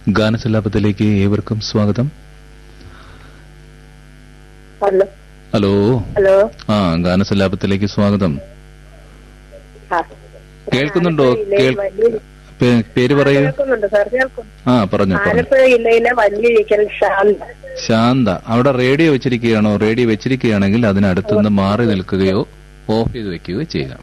ഗാനസല്ലാപത്തിലേക്ക് ഏവർക്കും സ്വാഗതം hello hello hello ആ ഗാനസല്ലാപത്തിലേക്ക് സ്വാഗതം ആ. കേൾക്കുന്നുണ്ടോ ആലപ്പുഴ കേൾ ജില്ലയിൽ വലിയ- പേ- പേര് പറയൂ കേൾക്കുന്നുണ്ട് സാർ കേൾക്കും ആ പറഞ്ഞു പറഞ്ഞു ആലപ്പുഴ ജില്ലയിലെ വലിയ ശാന്ത ശാന്ത അവിടെ റേഡിയോ വെച്ചിരിക്കുകയാണോ റേഡിയോ വെച്ചിരിക്കുകയാണെങ്കിൽ അതിനടുത്തുനിന്ന് മാറി നിൽക്കുകയോ ഓഫ് ചെയ്ത് വെക്കുകയോ ചെയ്യുക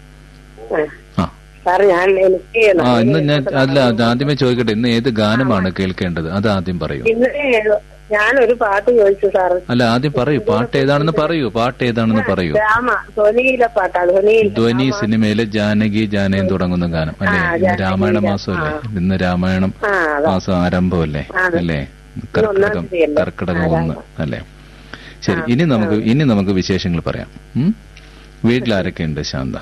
ആ. ആ സാർ ഞാൻ എനിക്ക് ആ ഇന്ന് ഞാൻ അല്ല അത് ആദ്യമേ ചോദിക്കട്ടെ ഇന്ന് ഏത് ഗാനമാണ് കേൾക്കേണ്ടത് അത് ആദ്യം പറയൂ ഇന്ന് ഞാനൊരു പാട്ട് ചോദിച്ചു സാർ അല്ല ആദ്യം പറയൂ പാട്ട് ഏതാണെന്ന് പറയൂ പാട്ട് ഏതാണെന്ന് പറയൂ രാമ ധ്വനിയിലെ പാട്ടാണ് ധ്വനിയിൽ ധ്വനി സിനിമയിലെ ജാനകി ജാനയം തുടങ്ങുന്ന ഗാനം അല്ലേ ഇന്ന് രാമായണ മാസമല്ലേ ഇന്ന് രാമായണം ആ അതെ മാസം ആരംഭമല്ലേ അല്ലേ കർക്കിടകം തീയതി. കർക്കിടകം ഒന്ന് അല്ലേ ശരി ഇനി നമുക്ക് ഇനി നമുക്ക് വിശേഷങ്ങൾ പറയാം ഉം? വീട്ടിലാരൊക്കെയുണ്ട് ശാന്ത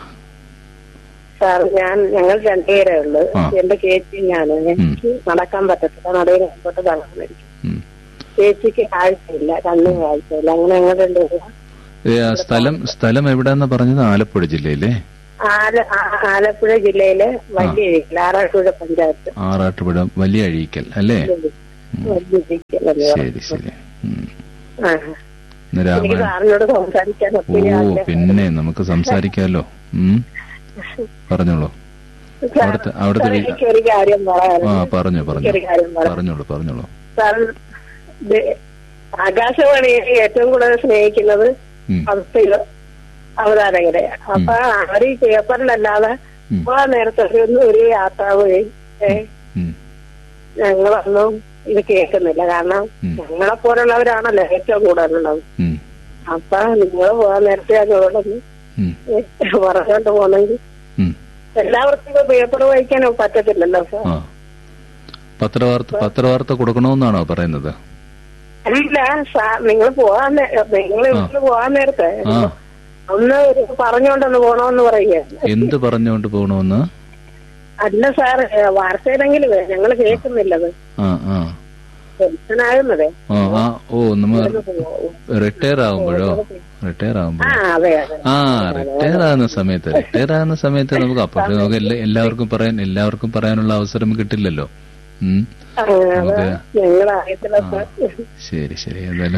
സാർ ഞാൻ ഞങ്ങൾ രണ്ടുപേരേ ഉള്ളു ആ. എന്റെ ചേച്ചി ഞാൻ എനിക്ക് നടക്കാൻ പറ്റത്തില്ല നടയിൽ മുമ്പോട്ട് തളർന്നിരിക്കും ഉം. ചേച്ചിക്ക് കാഴ്ചയില്ല കണ്ണും കാഴ്ചയില്ല അങ്ങനെ ഞങ്ങൾ രണ്ടുപേരും ഏ, ആ സ്ഥലം സ്ഥലം എവിടെയെന്ന് പറഞ്ഞത് ആലപ്പുഴ ജില്ലയിലെ ആല- ആ- ആലപ്പുഴ ജില്ലയിലെ വലിയ വീട്ടിൽ ആറാട്ടുപുഴ പഞ്ചായത്ത് ആറാട്ടുപുഴ വലിയ അഴീക്കൽ അല്ലേ വലിയ വീട്ടിൽ വലിയ ശരി ശരി ഉം. ആ. ഇന്ന് എനിക്ക് രാമായണം സാറിനോട് സംസാരിക്കാൻ ഓ ഒത്തിരി ആഗ്രഹം പിന്നെ നമുക്ക് സംസാരിക്കാലോ ഉം. പറഞ്ഞോളൂ അവിടുത്തെ അവിടുത്തെ വീ- എനിക്ക് ഒരു കാര്യം ആ പറയാനുണ്ട് പറഞ്ഞു പറഞ്ഞു ഒരു കാര്യം പറയാം പറഞ്ഞോളൂ പറഞ്ഞോളൂ സാർ ഇത് ആകാശവാണിയെ ഏറ്റവും കൂടുതൽ സ്നേഹിക്കുന്നത് ഉം. അവിടുത്തെ അവതാരകരെ അപ്പൊ അവര് ഈ പേപ്പറിലല്ലാതെ ഉം. ആ നേരത്തെ ഒരു ഒരു യാത്ര വഴി ഉം. ഞങ്ങളൊന്നും ഇത് കേൾക്കുന്നില്ല കാരണം ഉം. ഞങ്ങളെ പോലുള്ളവരാണല്ലോ ഏറ്റവും കൂടുതലുള്ളത് ഉം. അപ്പൊ നിങ്ങൾ പോകാൻ നേരത്തെ ഞങ്ങളോടൊന്ന് ഉം. പറഞ്ഞോണ്ട് പോണെങ്കിൽ ഉം. എല്ലാവർക്കും ഇപ്പൊ പേപ്പർ വായിക്കാനോ പറ്റത്തില്ലല്ലോ സാർ ആ പത്രവാർത്ത പത്രവാർത്ത കൊടുക്കണമെന്നാണോ പറയുന്നത് അല്ല സാർ നിങ്ങൾ പോകാൻ നേ- നിങ്ങൾ ഇവിടെ പോകാൻ നേരത്തെ ആ ഒന്ന് ഒരു പറഞ്ഞോണ്ടൊന്ന് പോണോന്ന് പറയുക എന്ത് പറഞ്ഞുകൊണ്ട് പോകണമെന്ന് അല്ല സാർ വാർത്തയിലെങ്കിലും ഞങ്ങൾ കേൾക്കുന്നില്ലത് ആ ആ ടെൻഷനാകുന്നതേ ആ ആ ഓ നമ്മ റിട്ടയർ ആകുമ്പോഴോ റിട്ടയർ ആ ആകുമ്പോഴോ അതെ അതെ ആ റിട്ടയർ ആകുന്ന സമയത്ത് റിട്ടയർ ആകുന്ന സമയത്ത് നമുക്ക് അപ്പോൾ നമുക്ക് എല്ലാ- എല്ലാവർക്കും പറയാൻ എല്ലാവർക്കും പറയാനുള്ള അവസരം കിട്ടില്ലല്ലോ ഉം. ആ, അതെ നമുക്ക് ഞങ്ങൾ അറിയത്തില്ല സാർ ശരി ശരി എന്തായാലും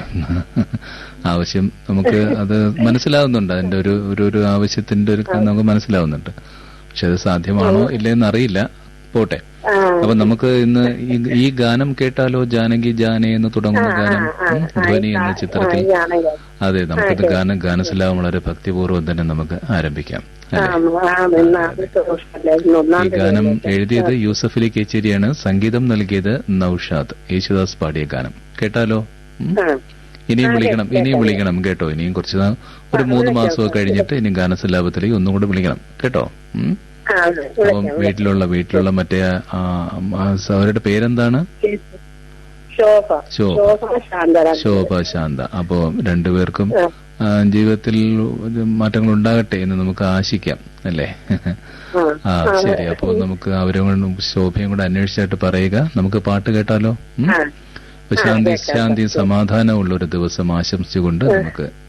ആവശ്യം നമുക്ക് അത് മനസ്സിലാവുന്നുണ്ട് അതിന്റെ ഒരു ഒരു ഒരു ആവശ്യത്തിന്റെ ഒരു നമുക്ക് മനസ്സിലാവുന്നുണ്ട് പക്ഷെ അത് സാധ്യമാണോ ഇല്ലെന്ന് അറിയില്ല പോട്ടെ ആ അപ്പൊ നമുക്ക് ഇന്ന് ഈ- ഈ ഗാനം കേട്ടാലോ ജാനകി ജാനെ എന്ന് തുടങ്ങുന്ന ഗാനം ഉം, ധ്വനി എന്ന ചിത്രത്തിൽ ആണെങ്കിൽ അതെ നമുക്കിത് ഗാനം ഗാനശലാവും വളരെ ഭക്തിപൂർവ്വം തന്നെ നമുക്ക് ആരംഭിക്കാം ആ ആ ഇന്ന് ആദ്യത്തെ ദിവസമല്ലേ ഇന്ന് ഒന്നാം ഈ ഗാനം എഴുതിയത് യൂസഫ് അലി കേച്ചേരിയാണ് സംഗീതം നൽകിയത് നൌഷാദ് യേശുദാസ് പാടിയ ഗാനം കേട്ടാലോ ഉം? ആ ഇനിയും വിളിക്കണം ഇനിയും വിളിക്കണം കേട്ടോ ഇനിയും കുറച്ച് നാ- ഒരു മൂന്ന് മാസമൊക്കെ കഴിഞ്ഞിട്ട് ഇനി ഗാനസല്ലാപത്തിലേക്ക് ഒന്നും കൂടെ വിളിക്കണം കേട്ടോ ഉം? ആ അപ്പം വീട്ടിലുള്ള വീട്ടിലുള്ള മറ്റേ ആ, ആ, അവരുടെ പേരെന്താണ് ശോഭ ശോഭ. ശോഭ ശാന്തര ശോഭ ശാന്ത അപ്പോ രണ്ടുപേർക്കും ആ. ആ, ജീവിതത്തിൽ ഒരു മാറ്റങ്ങൾ ഉണ്ടാകട്ടെ എന്ന് നമുക്ക് ആശിക്കാം അല്ലേ ആ ആ ശരി അപ്പോ നമുക്ക് അവരെ കൊണ്ട് ശോഭയും കൂടെ അന്വേഷിച്ചായിട്ട് പറയുക നമുക്ക് പാട്ട് കേട്ടാലോ ഉം? ആ അപ്പൊ ശാന്തി ശാന്തി സമാധാനമുള്ള ഒരു ദിവസം ആശംസിച്ചുകൊണ്ട് നമുക്ക്